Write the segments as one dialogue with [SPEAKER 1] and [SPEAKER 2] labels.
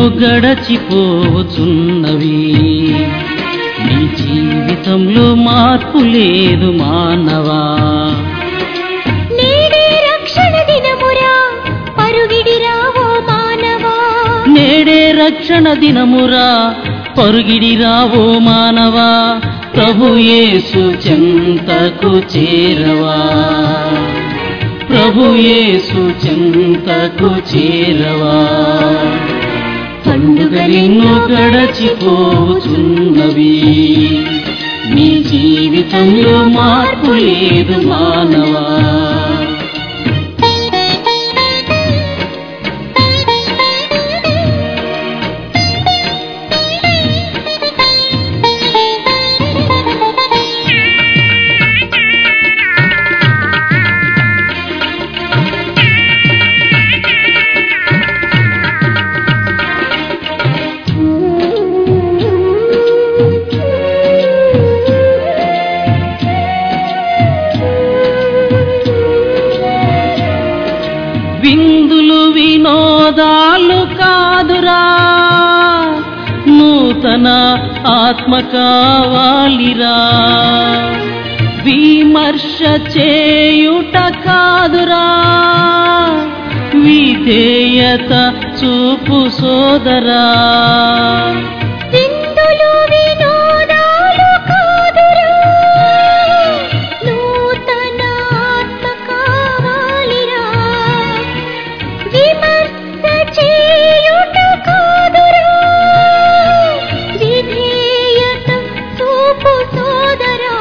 [SPEAKER 1] గడచిపోచున్నవి నీ జీవితంలో మార్పు లేదు మానవా
[SPEAKER 2] నేడే రక్షణ దినమురా పరుగిడిరా ఓ మానవా
[SPEAKER 1] నేడే రక్షణ దినమురా పరుగిడిరా ఓ మానవా ప్రభు యేసు చెంతకు చేరవా ప్రభు యేసు చెంతకు చేరవా పండుగలెన్నో గడచిపోతున్నవి నీ జీవితంలో మార్పు లేదు మానవా విందులు వినోదాలు కాదురా నూతన ఆత్మ కావాలిరా విమర్శ చేయుట కాదురా విధేయత చూపు సోదరా
[SPEAKER 2] విందులు వినోదాలు కాదురా నూతన ఆత్మ కావాలిరా విమర్శ చేయుట కాదురా విధేయత చూపు సోదరా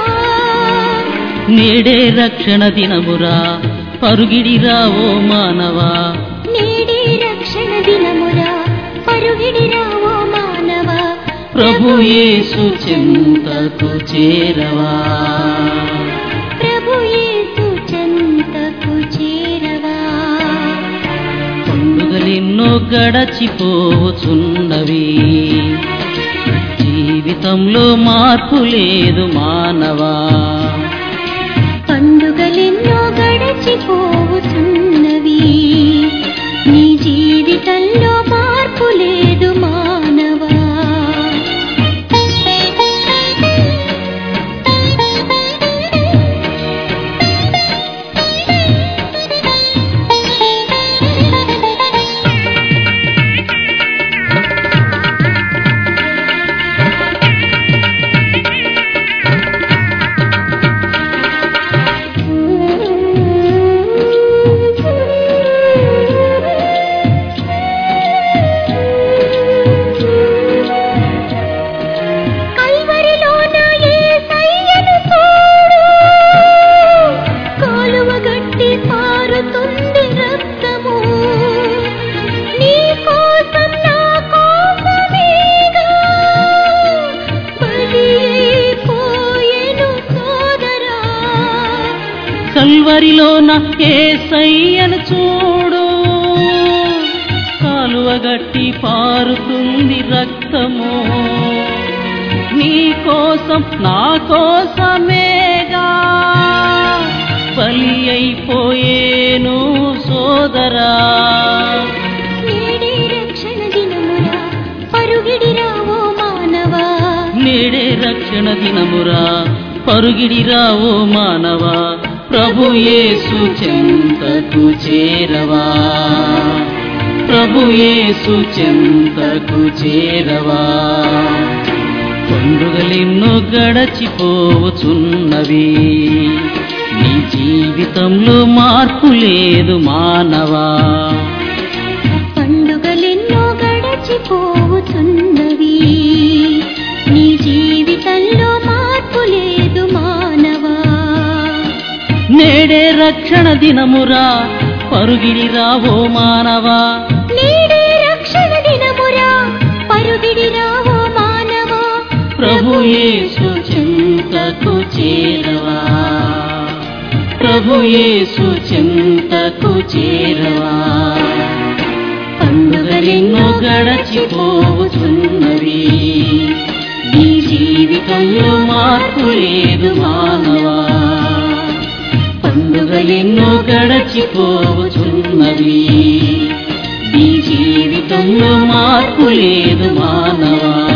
[SPEAKER 1] నేడే రక్షణ దినమురా పరుగిడిరా ఓ మానవా
[SPEAKER 2] నేడే రక్షణ దినమురా పరుగిడిరా ఓ మానవా
[SPEAKER 1] ప్రభు యేసు చింతకు చేరవా
[SPEAKER 2] ప్రభు యేసు చెంతకు చేరవా
[SPEAKER 1] పండుగలెన్నో గడచిపోచున్నవి జీవితంలో మార్పు లేదు మానవా
[SPEAKER 2] పండుగలెన్నో గడచిపోతున్నవి నీ జీవితంలో మార్పు లేదు మానవా కల్వరిలోన యేసయ్యను చూడు కాలువ గట్టి పారుతుంది రక్తము నీ కోసం నా కోసమేగా బలి అయిపోయెను సోదరా
[SPEAKER 1] కల్వరిలోన ఏసయ్యను చూడు కాలువగట్టి పారుతుంది రక్తము నీ కోసం నా కోసమేగా బలి అయిపోయేను సోదరా
[SPEAKER 2] నేడే రక్షణ దినమురా పరుగిడిరా ఓ మానవా
[SPEAKER 1] నేడే రక్షణ దినమురా పరుగిడిరా ఓ మానవా ప్రభు యేసు చెంతకు చేరవా ప్రభు యేసు చెంతకు చేరవా పండుగలెన్నో గడచిపోచున్నవి నీ జీవితంలో మార్పు లేదు మానవా
[SPEAKER 2] పండుగలెన్నో గడచిపోతున్నవి నీ జీవితంలో మార్పు లేదు మానవా
[SPEAKER 1] నేడే రక్షణ దినమురా పరుగిడిరా ఓ మానవా
[SPEAKER 2] నేడే రక్షణ దినమురా పరుగిడిరా ఓ మానవా
[SPEAKER 1] ప్రభు యేసు చింతకు చేరవా ప్రభు యేసు చింతకు చేరవా పండుగలెన్నో గడచిపోతున్నవి నీ జీవితంలో మార్పు లేదు మానవా పండుగలెన్నో గడచిపోతున్నవి నీ జీవితంలో మార్పు లేదు మానవా